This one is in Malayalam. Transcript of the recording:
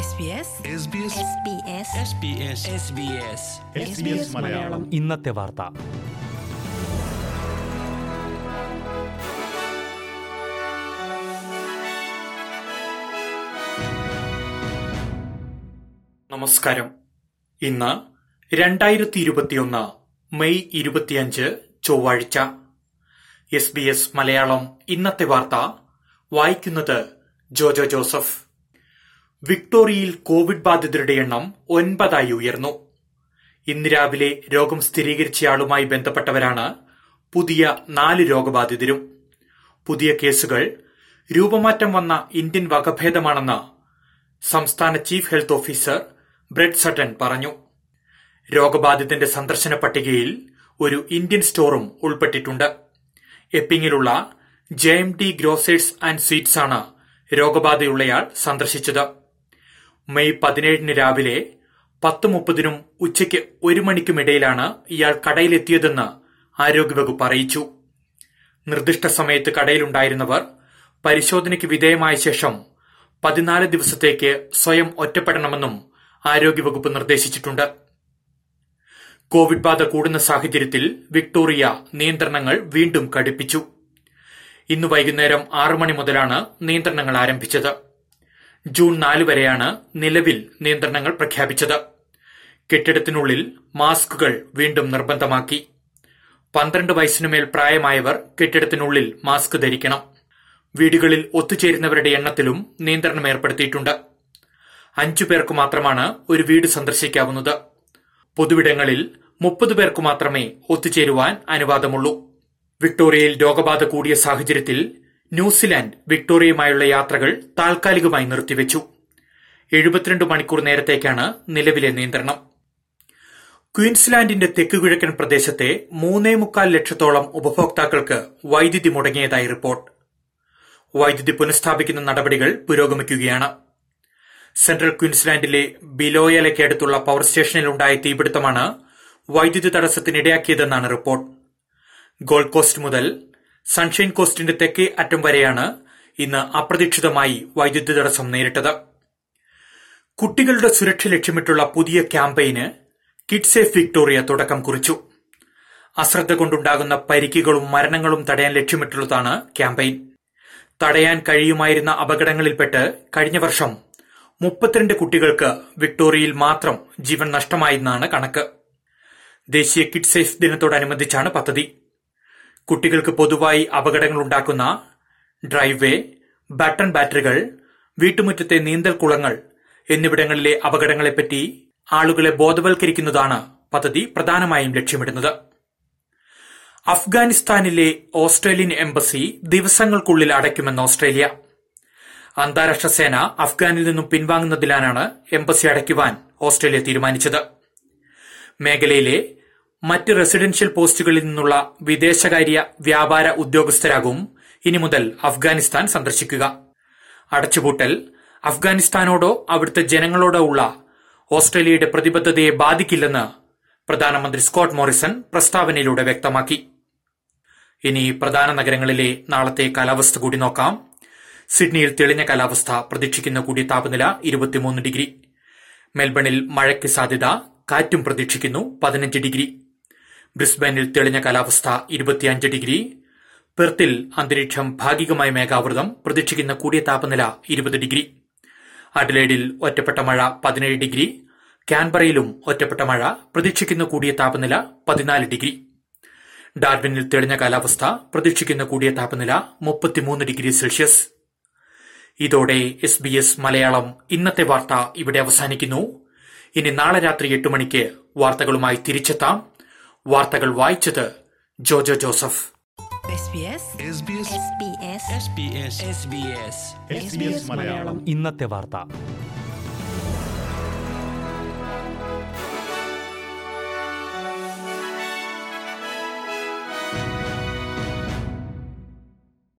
SBS SBS മലയാളം ഇന്നത്തെ വാർത്ത നമസ്കാരം ഇന്ന് രണ്ടായിരത്തി ഇരുപത്തിയൊന്ന് മെയ് ഇരുപത്തിയഞ്ച് ചൊവ്വാഴ്ച എസ് ബി എസ് മലയാളം ഇന്നത്തെ വാർത്ത വായിക്കുന്നത് ജോജോ ജോസഫ് വിക്ടോറിയയിൽ കോവിഡ് ബാധിതരുടെ എണ്ണം ഒൻപതായി ഉയർന്നു ഇന്ന് രാവിലെ രോഗം സ്ഥിരീകരിച്ചയാളുമായി ബന്ധപ്പെട്ടവരാണ് പുതിയ നാല് രോഗബാധിതരും പുതിയ കേസുകൾ രൂപമാറ്റം വന്ന ഇന്ത്യൻ വകഭേദമാണെന്ന് സംസ്ഥാന chief health officer Brett Sutton പറഞ്ഞു രോഗബാധിതന്റെ സന്ദർശന പട്ടികയിൽ ഒരു ഇന്ത്യൻ സ്റ്റോറും ഉൾപ്പെട്ടിട്ടുണ്ട് എപ്പിങ്ങിലുള്ള J M T grocers and sweets ആണ് രോഗബാധയുള്ളയാൾ സന്ദർശിച്ചത് മെയ് പതിനേഴിന് രാവിലെ പത്ത് മുപ്പതിനും ഉച്ചയ്ക്ക് ഒരു മണിക്കുമിടയിലാണ് ഇയാൾ കടയിലെത്തിയതെന്ന് ആരോഗ്യവകുപ്പ് അറിയിച്ചു നിർദ്ദിഷ്ട സമയത്ത് കടയിലുണ്ടായിരുന്നവർ പരിശോധനയ്ക്ക് വിധേയമായ ശേഷം പതിനാല് ദിവസത്തേക്ക് സ്വയം ഒറ്റപ്പെടണമെന്നും ആരോഗ്യവകുപ്പ് നിർദ്ദേശിച്ചിട്ടുണ്ട് കോവിഡ് ബാധ കൂടുന്ന സാഹചര്യത്തിൽ വിക്ടോറിയ നിയന്ത്രണങ്ങൾ വീണ്ടും കടുപ്പിച്ചു ഇന്ന് വൈകുന്നേരം ആറു മണി മുതലാണ് നിയന്ത്രണങ്ങൾ ആരംഭിച്ചത് ജൂൺ നാല് വരെയാണ് നിലവിൽ നിയന്ത്രണങ്ങൾ പ്രഖ്യാപിച്ചത് കെട്ടിടത്തിനുള്ളിൽ മാസ്കുകൾ വീണ്ടും നിർബന്ധമാക്കി പന്ത്രണ്ട് വയസ്സിനുമേൽ പ്രായമായവർ കെട്ടിടത്തിനുള്ളിൽ മാസ്ക് ധരിക്കണം വീടുകളിൽ ഒത്തുചേരുന്നവരുടെ എണ്ണത്തിലും നിയന്ത്രണം ഏർപ്പെടുത്തിയിട്ടുണ്ട് അഞ്ചു പേർക്ക് മാത്രമാണ് ഒരു വീട് സന്ദർശിക്കാവുന്നത് പൊതുവിടങ്ങളിൽ മുപ്പത് പേർക്ക് മാത്രമേ ഒത്തുചേരുവാൻ അനുവാദമുള്ളൂ വിക്ടോറിയയിൽ രോഗബാധ കൂടിയ സാഹചര്യത്തിൽ ന്യൂസിലാൻഡ് വിക്ടോറിയയുമായുള്ള യാത്രകൾ താൽക്കാലികമായി നിർത്തിവെച്ചു എഴുപത്തിരണ്ട് മണിക്കൂർ നേരത്തേക്കാണ് നിലവിലെ നിയന്ത്രണം ക്വീൻസ്ലാൻഡിന്റെ തെക്കുകിഴക്കൻ പ്രദേശത്തെ മൂന്നേ മുക്കാൽ ലക്ഷത്തോളം ഉപഭോക്താക്കൾക്ക് വൈദ്യുതി മുടങ്ങിയതായി റിപ്പോർട്ട് വൈദ്യുതി പുനഃസ്ഥാപിക്കുന്ന നടപടികൾ പുരോഗമിക്കുകയാണ് സെൻട്രൽ ക്വീൻസ്ലാൻഡിലെ ബിലോയലയ്ക്ക് അടുത്തുള്ള പവർ സ്റ്റേഷനിലുണ്ടായ തീപിടുത്തമാണ് വൈദ്യുതി തടസ്സത്തിനിടയാക്കിയതെന്നാണ് റിപ്പോർട്ട് ഗോൾഡ് കോസ്റ്റ് മുതൽ സൺഷൈൻ കോസ്റ്റിന്റെ തെക്കേ അറ്റം വരെയാണ് ഇന്ന് അപ്രതീക്ഷിതമായി വൈദ്യുതി തടസ്സം നേരിട്ടത് കുട്ടികളുടെ സുരക്ഷ ലക്ഷ്യമിട്ടുള്ള പുതിയ ക്യാമ്പയിന് കിഡ് സേഫ് വിക്ടോറിയ തുടക്കം കുറിച്ചു അശ്രദ്ധ കൊണ്ടുണ്ടാകുന്ന പരിക്കുകളും മരണങ്ങളും തടയാൻ ലക്ഷ്യമിട്ടുള്ളതാണ് ക്യാമ്പയിൻ തടയാൻ കഴിയുമായിരുന്ന അപകടങ്ങളിൽപ്പെട്ട് കഴിഞ്ഞ വർഷം മുപ്പത്തിരണ്ട് കുട്ടികൾക്ക് വിക്ടോറിയയിൽ മാത്രം ജീവൻ നഷ്ടമായെന്നാണ് കണക്ക് ദേശീയ കിഡ് സേഫ് ദിനത്തോടനുബന്ധിച്ചാണ് പദ്ധതി കുട്ടികൾക്ക് പൊതുവായി അപകടങ്ങൾ ഉണ്ടാക്കുന്ന ഡ്രൈവ് വേ ബട്ടൺ ബാറ്ററികൾ വീട്ടുമുറ്റത്തെ നീന്തൽ കുളങ്ങൾ എന്നിവിടങ്ങളിലെ അപകടങ്ങളെപ്പറ്റി ആളുകളെ ബോധവൽക്കരിക്കുന്നതാണ് പദ്ധതി പ്രധാനമായും ലക്ഷ്യമിടുന്നത് അഫ്ഗാനിസ്ഥാനിലെ ഓസ്ട്രേലിയൻ എംബസി ദിവസങ്ങൾക്കുള്ളിൽ അടയ്ക്കുമെന്ന് ഓസ്ട്രേലിയ അന്താരാഷ്ട്ര സേന അഫ്ഗാനിൽ നിന്നും പിൻവാങ്ങുന്നതിലാണ് എംബസി അടയ്ക്കുവാൻ ഓസ്ട്രേലിയ തീരുമാനിച്ചത് മേഖലയിലെ മറ്റ് റെസിഡൻഷ്യൽ പോസ്റ്റുകളിൽ നിന്നുള്ള വിദേശകാര്യ വ്യാപാര ഉദ്യോഗസ്ഥരാകും ഇനി മുതൽ അഫ്ഗാനിസ്ഥാൻ സന്ദർശിക്കുക അടച്ചുപൂട്ടൽ അഫ്ഗാനിസ്ഥാനോടോ അവിടുത്തെ ജനങ്ങളോടോ ഉള്ള ഓസ്ട്രേലിയയുടെ പ്രതിബദ്ധതയെ ബാധിക്കില്ലെന്ന് പ്രധാനമന്ത്രി സ്കോട്ട് മോറിസൺ പ്രസ്താവനയിലൂടെ വ്യക്തമാക്കി ഇനി പ്രധാന നഗരങ്ങളിലെ നാളത്തെ കാലാവസ്ഥ കൂടി നോക്കാം സിഡ്നിയിൽ തെളിഞ്ഞ കാലാവസ്ഥ പ്രതീക്ഷിക്കുന്ന കൂടിയ താപനില ഇരുപത്തിമൂന്ന് ഡിഗ്രി മെൽബണിൽ മഴയ്ക്ക് സാധ്യത കാറ്റും പ്രതീക്ഷിക്കുന്നു പതിനഞ്ച് ഡിഗ്രി ബ്രിസ്ബനിൽ തെളിഞ്ഞ കാലാവസ്ഥ ഇരുപത്തിയഞ്ച് ഡിഗ്രി പെർത്തിൽ അന്തരീക്ഷം ഭാഗികമായി മേഘാവൃതം പ്രതീക്ഷിക്കുന്ന കൂടിയ താപനില ഇരുപത് ഡിഗ്രി അഡലേഡിൽ ഒറ്റപ്പെട്ട മഴ പതിനേഴ് ഡിഗ്രി കാൻബറയിലും ഒറ്റപ്പെട്ട മഴ പ്രതീക്ഷിക്കുന്ന കൂടിയ താപനില പതിനാല് ഡിഗ്രി ഡാർവിനിൽ തെളിഞ്ഞ കാലാവസ്ഥ പ്രതീക്ഷിക്കുന്ന കൂടിയ താപനില മുപ്പത്തിമൂന്ന് ഡിഗ്രി സെൽഷ്യസ് ഇതോടെ എസ് ബി എസ് മലയാളം ഇന്നത്തെ വാർത്ത ഇവിടെ അവസാനിക്കുന്നു ഇനി നാളെ രാത്രി എട്ട് മണിക്ക് വാർത്തകളുമായി തിരിച്ചെത്താം വാർത്തകൾ വായിച്ചത് ജോജോ ജോസഫ് SBS SBS മലയാളം ഇന്നത്തെ വാർത്ത